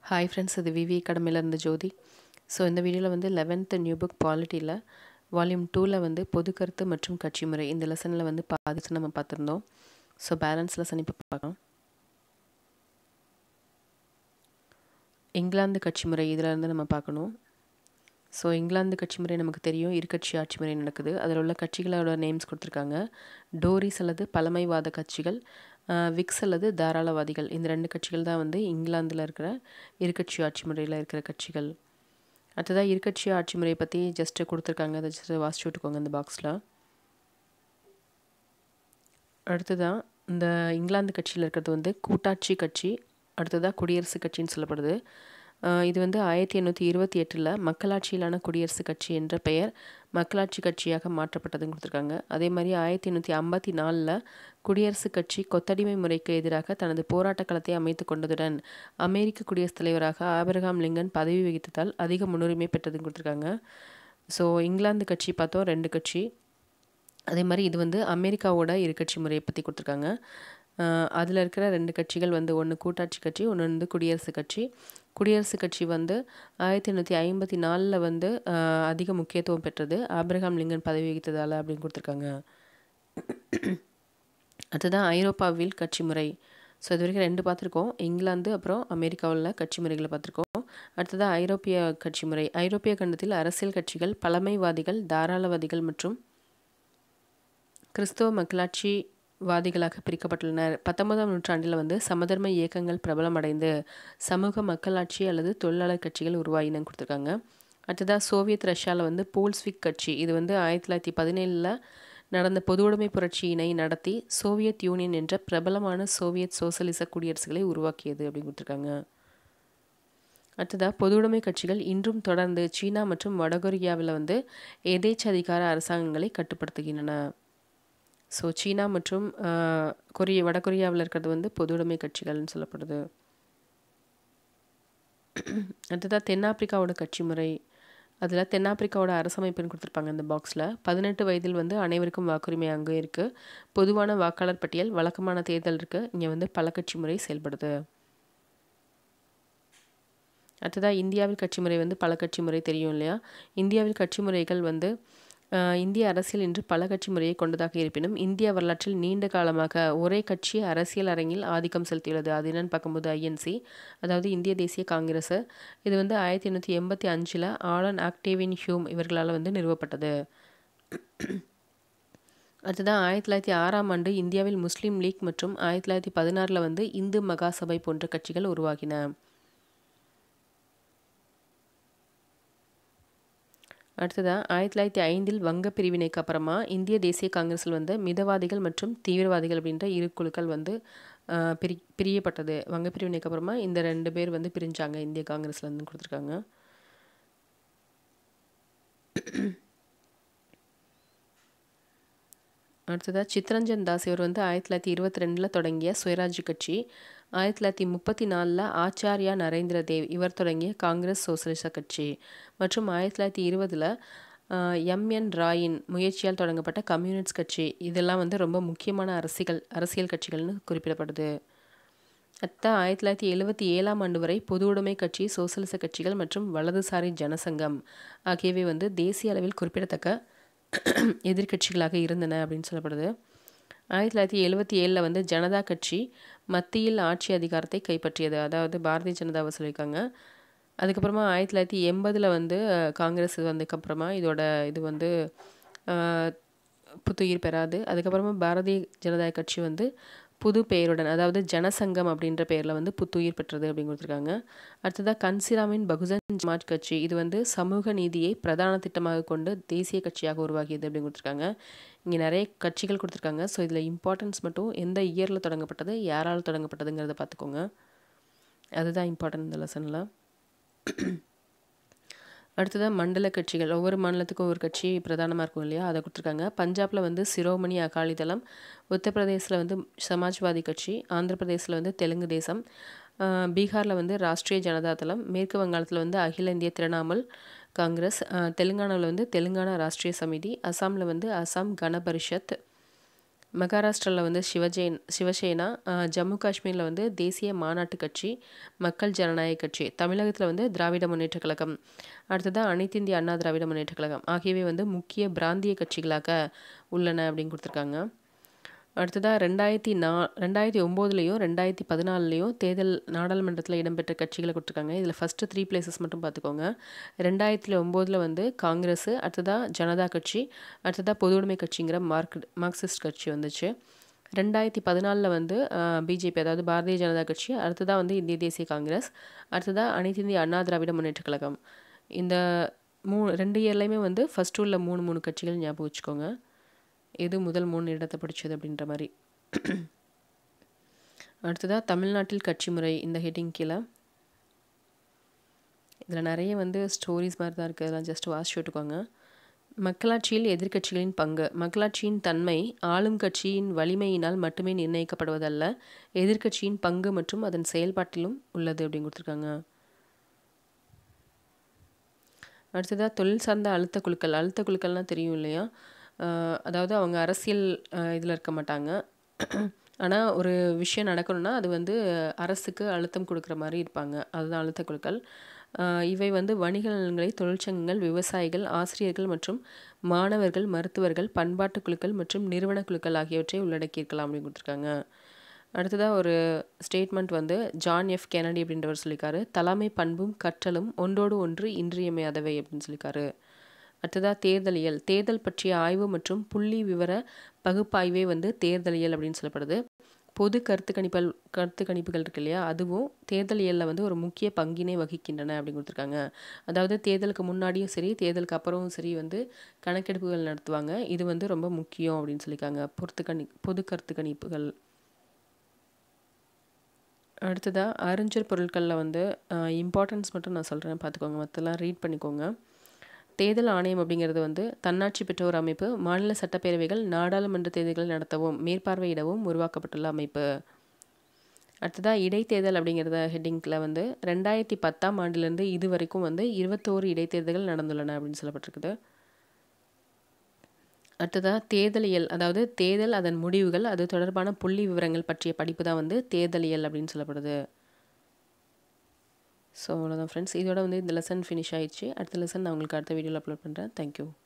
hi friends இது விவி அகாடமியில் இருந்த ஜோதி ஸோ இந்த வீடியோவில் வந்து லெவன்த்து நியூ புக் பாலிட்டியில் வால்யூம் டூவில் வந்து பொது கருத்து மற்றும் கட்சி முறை இந்த லெசனில் வந்து பாதிச்சு நம்ம பார்த்துருந்தோம் ஸோ பேலன்ஸ் லெசன் இப்போ பார்க்கலாம் இங்கிலாந்து கட்சி முறை இதில் இருந்து நம்ம பார்க்கணும் ஸோ இங்கிலாந்து கட்சி முறை நமக்கு தெரியும் இருக்கட்சி ஆட்சி முறை நடக்குது அதில் உள்ள கட்சிகளோட நேம்ஸ் கொடுத்துருக்காங்க டோரிஸ் அல்லது பழமைவாத கட்சிகள் விக்ஸ் அல்லது தாராளவாதிகள் இந்த ரெண்டு கட்சிகள் தான் வந்து இங்கிலாந்தில் இருக்கிற இருக்கட்சி ஆட்சி முறையில் இருக்கிற கட்சிகள் அடுத்ததாக இருக்கட்சி ஆட்சி முறையை பற்றி ஜஸ்ட்டு கொடுத்துருக்காங்க அதை ஜஸ்ட்டு வாசிச்சு விட்டுக்கோங்க இந்த பாக்ஸில் அடுத்ததான் இந்த இங்கிலாந்து கட்சியில் இருக்கிறது வந்து கூட்டாட்சி கட்சி அடுத்ததாக குடியரசுக் கட்சின்னு சொல்லப்படுது இது வந்து ஆயிரத்தி எண்ணூற்றி இருபத்தி எட்டில் மக்களாட்சியிலான குடியரசுக் கட்சி என்ற பெயர் மக்களாட்சி கட்சியாக மாற்றப்பட்டதுன்னு கொடுத்துருக்காங்க அதே மாதிரி ஆயிரத்தி எண்ணூற்றி ஐம்பத்தி நாலில் குடியரசுக் கட்சி கொத்தடிமை முறைக்கு எதிராக தனது போராட்ட களத்தை அமைத்து கொண்டதுடன் அமெரிக்க குடியரசுத் தலைவராக ஆபிரகாம் லிங்கன் பதவி வகித்ததால் அதிக முன்னுரிமை பெற்றதுன்னு கொடுத்துருக்காங்க ஸோ இங்கிலாந்து கட்சி பார்த்தோம் ரெண்டு கட்சி அதே மாதிரி இது வந்து அமெரிக்காவோட இரு கட்சி முறையை பற்றி கொடுத்துருக்காங்க அதில் இருக்கிற ரெண்டு கட்சிகள் வந்து ஒன்று கூட்டாட்சி கட்சி ஒன்று வந்து குடியரசுக் கட்சி குடியரசுக் கட்சி வந்து ஆயிரத்தி எண்ணூற்றி ஐம்பத்தி நாலில் வந்து அதிக முக்கியத்துவம் பெற்றது ஆப்ரஹாம் லிங்கன் பதவி வகித்ததால் அப்படின்னு கொடுத்துருக்காங்க அதுதான் ஐரோப்பாவில் கட்சி முறை ஸோ இது வரைக்கும் ரெண்டு பார்த்துருக்கோம் இங்கிலாந்து அப்புறம் அமெரிக்காவில் கட்சி முறைகளை பார்த்துருக்கோம் அடுத்ததாக ஐரோப்பிய கட்சி முறை ஐரோப்பிய கண்டத்தில் அரசியல் கட்சிகள் பழமைவாதிகள் தாராளவாதிகள் மற்றும் கிறிஸ்தவ மக்களாட்சி வாதிகளாக பிரிக்கப்பட்டுள்ளனர் பத்தொன்பதாம் நூற்றாண்டில் வந்து சமதர்ம இயக்கங்கள் பிரபலமடைந்து சமூக மக்களாட்சி அல்லது தொழிலாளர் கட்சிகள் உருவாயினு கொடுத்துருக்காங்க அடுத்ததாக சோவியத் ரஷ்யாவில் வந்து போல்ஸ்விக் கட்சி இது வந்து ஆயிரத்தி தொள்ளாயிரத்தி பதினேழில் நடந்த பொதுவுடைமை புரட்சியினை நடத்தி சோவியத் யூனியன் என்ற பிரபலமான சோவியத் சோசலிச குடியரசுகளை உருவாக்கியது அப்படின்னு கொடுத்துருக்காங்க அடுத்ததாக பொதுவுடைமை கட்சிகள் இன்றும் தொடர்ந்து சீனா மற்றும் வடகொரியாவில் வந்து எதேச்சதிகார அரசாங்கங்களை கட்டுப்படுத்துகின்றன ஸோ சீனா மற்றும் கொரிய வடகொரியாவில் இருக்கிறது வந்து பொதுவுடைமை கட்சிகள்னு சொல்லப்படுது அடுத்ததாக தென்னாப்பிரிக்காவோட கட்சி முறை அதில் தென்னாப்பிரிக்காவோட அரசமைப்புன்னு கொடுத்துருப்பாங்க இந்த பாக்ஸில் பதினெட்டு வயதில் வந்து அனைவருக்கும் வாக்குரிமை அங்கே இருக்குது பொதுவான வாக்காளர் பட்டியல் வழக்கமான தேர்தல் இருக்குது இங்கே வந்து பல கட்சி முறை செயல்படுது அடுத்ததாக இந்தியாவில் கட்சி முறை வந்து பல கட்சி முறை தெரியும் இல்லையா இந்தியாவில் கட்சி முறைகள் வந்து இந்திய அரசியல் இன்று பல கட்சி முறையை கொண்டதாக இருப்பினும் இந்திய வரலாற்றில் நீண்ட காலமாக ஒரே கட்சி அரசியல் அரங்கில் ஆதிக்கம் செலுத்தியுள்ளது அது என்னன்னு பார்க்கும்போது ஐஎன்சி அதாவது இந்திய தேசிய காங்கிரஸ் இது வந்து ஆயிரத்தி எண்ணூற்றி எண்பத்தி அஞ்சில் ஆலன் ஆக்டேவின் ஹியூம் இவர்களால் வந்து நிறுவப்பட்டது அடுத்ததான் ஆயிரத்தி தொள்ளாயிரத்தி ஆறாம் ஆண்டு இந்தியாவில் முஸ்லீம் லீக் மற்றும் ஆயிரத்தி தொள்ளாயிரத்தி பதினாறில் வந்து இந்து மகாசபை போன்ற கட்சிகள் உருவாகின அடுத்ததாக ஆயிரத்தி தொள்ளாயிரத்தி ஐந்தில் வங்க பிரிவினைக்கு அப்புறமா இந்திய தேசிய காங்கிரஸில் வந்து மிதவாதிகள் மற்றும் தீவிரவாதிகள் அப்படின்ற இரு குழுக்கள் வந்து பிரி பிரியப்பட்டது வங்க பிரிவினைக்கு அப்புறமா இந்த ரெண்டு பேர் வந்து பிரிஞ்சாங்க இந்திய காங்கிரஸில் இருந்து கொடுத்துருக்காங்க அடுத்ததாக சித்ரஞ்சன் தாஸ் இவர் வந்து ஆயிரத்தி தொள்ளாயிரத்தி இருபத்தி ரெண்டில் தொடங்கிய சுயராஜ்ய கட்சி ஆயிரத்தி தொள்ளாயிரத்தி முப்பத்தி நாலில் ஆச்சாரியா நரேந்திர தேவ் இவர் தொடங்கிய காங்கிரஸ் சோசலிச கட்சி மற்றும் ஆயிரத்தி தொள்ளாயிரத்தி இருபதில் எம்என் ராயின் முயற்சியால் தொடங்கப்பட்ட கம்யூனிஸ்ட் கட்சி இதெல்லாம் வந்து ரொம்ப முக்கியமான அரசியல் அரசியல் கட்சிகள்னு குறிப்பிடப்படுது அத்த ஆயிரத்தி தொள்ளாயிரத்தி எழுபத்தி ஏழாம் ஆண்டு வரை பொது உடைமை கட்சி சோசலிச கட்சிகள் மற்றும் வலதுசாரி ஜனசங்கம் ஆகியவை வந்து தேசிய அளவில் குறிப்பிடத்தக்க எதிர்கட்சிகளாக இருந்தன அப்படின்னு சொல்லப்படுது ஆயிரத்தி தொள்ளாயிரத்தி எழுபத்தி ஏழில் வந்து ஜனதா கட்சி மத்தியில் ஆட்சி அதிகாரத்தை கைப்பற்றியது அதாவது பாரதிய ஜனதாவை சொல்லியிருக்காங்க அதுக்கப்புறமா ஆயிரத்தி தொள்ளாயிரத்தி எண்பதில் வந்து காங்கிரஸ் வந்ததுக்கப்புறமா இதோட இது வந்து புத்துயிர் பெறாது அதுக்கப்புறமா பாரதிய ஜனதா கட்சி வந்து புது பெயருடன் அதாவது ஜனசங்கம் அப்படின்ற பெயரில் வந்து புத்துயிர் பெற்றது அப்படின்னு கொடுத்துருக்காங்க அடுத்ததாக கன்சிராமின் பகுஜன் ஜமாட் கட்சி இது வந்து சமூக நீதியை பிரதான திட்டமாக கொண்டு தேசிய கட்சியாக உருவாகியது அப்படின்னு கொடுத்துருக்காங்க இங்கே நிறைய கட்சிகள் கொடுத்துருக்காங்க ஸோ இதில் இம்பார்ட்டன்ஸ் மட்டும் எந்த இயரில் தொடங்கப்பட்டது யாரால் தொடங்கப்பட்டதுங்கிறத பார்த்துக்கோங்க அதுதான் இம்பார்ட்டன்ட் இந்த லெசனில் அடுத்ததாக மண்டல கட்சிகள் ஒவ்வொரு மாநிலத்துக்கும் ஒரு கட்சி பிரதானமாக இருக்கும் இல்லையா அதை கொடுத்துருக்காங்க பஞ்சாபில் வந்து சிரோமணி அகாலிதளம் உத்தரப்பிரதேசில் வந்து சமாஜ்வாதி கட்சி ஆந்திர பிரதேசில் வந்து தெலுங்கு தேசம் பீகாரில் வந்து ராஷ்ட்ரிய ஜனதா தளம் மேற்கு வங்காளத்தில் வந்து அகில இந்திய திரிணாமுல் காங்கிரஸ் தெலுங்கானாவில் வந்து தெலுங்கானா ராஷ்ட்ரிய சமிதி அசாமில் வந்து அசாம் கன பரிஷத் மகாராஷ்டிராவில் வந்து சிவஜெயின் சிவசேனா ஜம்மு காஷ்மீரில் வந்து தேசிய மாநாட்டு கட்சி மக்கள் ஜனநாயக கட்சி தமிழகத்தில் வந்து திராவிட முன்னேற்ற கழகம் அடுத்ததாக அனைத்து இந்திய அண்ணா திராவிட முன்னேற்ற கழகம் ஆகியவை வந்து முக்கிய பிராந்திய கட்சிகளாக உள்ளன அப்படின்னு கொடுத்துருக்காங்க அடுத்ததாக ரெண்டாயிரத்தி நா ரெண்டாயிரத்தி ஒம்போதுலேயும் ரெண்டாயிரத்தி பதினாலுலேயும் தேர்தல் நாடாளுமன்றத்தில் இடம்பெற்ற கட்சிகளை கொடுத்துருக்காங்க இதில் ஃபஸ்ட்டு த்ரீ பிளேசஸ் மட்டும் பார்த்துக்கோங்க ரெண்டாயிரத்தி ஒம்போதில் வந்து காங்கிரஸ் அடுத்ததாக ஜனதா கட்சி அடுத்ததாக பொதுவுடைமை கட்சிங்கிற மார்க் மார்க்சிஸ்ட் கட்சி வந்துச்சு ரெண்டாயிரத்தி பதினாலில் வந்து பிஜேபி அதாவது பாரதிய ஜனதா கட்சி அடுத்ததாக வந்து இந்திய தேசிய காங்கிரஸ் அடுத்ததாக அனைத்து இந்திய அண்ணா திராவிட முன்னேற்ற கழகம் இந்த மூ ரெண்டு இயர்லையுமே வந்து ஃபஸ்ட்டு உள்ள மூணு மூணு கட்சிகள் ஞாபகம் வச்சுக்கோங்க எது முதல் மூணு இடத்தை பிடிச்சது அப்படின்ற மாதிரி அடுத்ததாக தமிழ்நாட்டில் கட்சி முறை இந்த ஹெட்டிங் கீழே இதில் நிறைய வந்து ஸ்டோரிஸ் மாதிரி தான் இருக்குது அதெல்லாம் ஜஸ்ட் வாசிச்சு விட்டுக்கோங்க மக்களாட்சியில் எதிர்க்கட்சிகளின் பங்கு மக்களாட்சியின் தன்மை ஆளும் கட்சியின் வலிமையினால் மட்டுமே நிர்ணயிக்கப்படுவதல்ல எதிர்க்கட்சியின் பங்கு மற்றும் அதன் செயல்பாட்டிலும் உள்ளது அப்படின்னு கொடுத்துருக்காங்க அடுத்ததாக தொழில் சார்ந்த அழுத்த குழுக்கள் அழுத்த குழுக்கள்னால் தெரியும் இல்லையா அதாவது அவங்க அரசியல் இதில் இருக்க மாட்டாங்க ஆனால் ஒரு விஷயம் நடக்கணும்னா அது வந்து அரசுக்கு அழுத்தம் கொடுக்குற மாதிரி இருப்பாங்க அதுதான் அழுத்த குழுக்கள் இவை வந்து வணிக நலன்களை தொழிற்சங்கங்கள் விவசாயிகள் ஆசிரியர்கள் மற்றும் மாணவர்கள் மருத்துவர்கள் பண்பாட்டு குழுக்கள் மற்றும் நிறுவன குழுக்கள் ஆகியவற்றை உள்ளடக்கியிருக்கலாம் அப்படின்னு கொடுத்துருக்காங்க அடுத்ததாக ஒரு ஸ்டேட்மெண்ட் வந்து ஜான் எஃப் கெனடி அப்படின்றவர் சொல்லியிருக்காரு தலைமை பண்பும் கற்றலும் ஒன்றோடு ஒன்று இன்றியமையாதவை அப்படின்னு சொல்லியிருக்காரு அடுத்ததாக தேர்தலியல் தேர்தல் பற்றிய ஆய்வு மற்றும் புள்ளி விவர பகுப்பாய்வே வந்து தேர்தலியல் அப்படின்னு சொல்லப்படுது பொது கருத்து கணிப்பல் கருத்து கணிப்புகள் இருக்கு இல்லையா அதுவும் தேர்தலியலில் வந்து ஒரு முக்கிய பங்கினை வகிக்கின்றன அப்படின்னு கொடுத்துருக்காங்க அதாவது தேர்தலுக்கு முன்னாடியும் சரி தேர்தலுக்கு அப்புறமும் சரி வந்து கணக்கெடுப்புகள் நடத்துவாங்க இது வந்து ரொம்ப முக்கியம் அப்படின்னு சொல்லியிருக்காங்க பொறுத்து கணி பொது கருத்து கணிப்புகள் அடுத்ததாக அறிஞர் பொருட்களில் வந்து இம்பார்ட்டன்ஸ் மட்டும் நான் சொல்கிறேன் பார்த்துக்கோங்க மற்றெல்லாம் ரீட் பண்ணிக்கோங்க தேர்தல் ஆணையம் அப்படிங்கிறது வந்து தன்னாட்சி பெற்ற ஒரு அமைப்பு மாநில சட்டப்பேரவைகள் நாடாளுமன்ற தேர்தல்கள் நடத்தவும் மேற்பார்வையிடவும் உருவாக்கப்பட்டுள்ள அமைப்பு அடுத்ததாக இடைத்தேர்தல் அப்படிங்கிறத ஹெட்டிங்கில் வந்து ரெண்டாயிரத்தி பத்தாம் ஆண்டிலேருந்து இது வரைக்கும் வந்து இருபத்தோரு இடைத்தேர்தல்கள் நடந்துள்ளன அப்படின்னு சொல்லப்பட்டிருக்குது அடுத்ததாக தேர்தலியல் அதாவது தேர்தல் அதன் முடிவுகள் அது தொடர்பான புள்ளி விவரங்கள் பற்றிய படிப்பு தான் வந்து தேர்தலியல் அப்படின்னு சொல்லப்படுது ஸோ அவ்வளோதான் ஃப்ரெண்ட்ஸ் இதோட வந்து இந்த லெசன் ஃபினிஷ் ஆயிடுச்சு அடுத்த லெசன் நான் உங்களுக்கு அடுத்த வீடியோவில் அப்லோட் பண்ணுறேன் தேங்க்யூ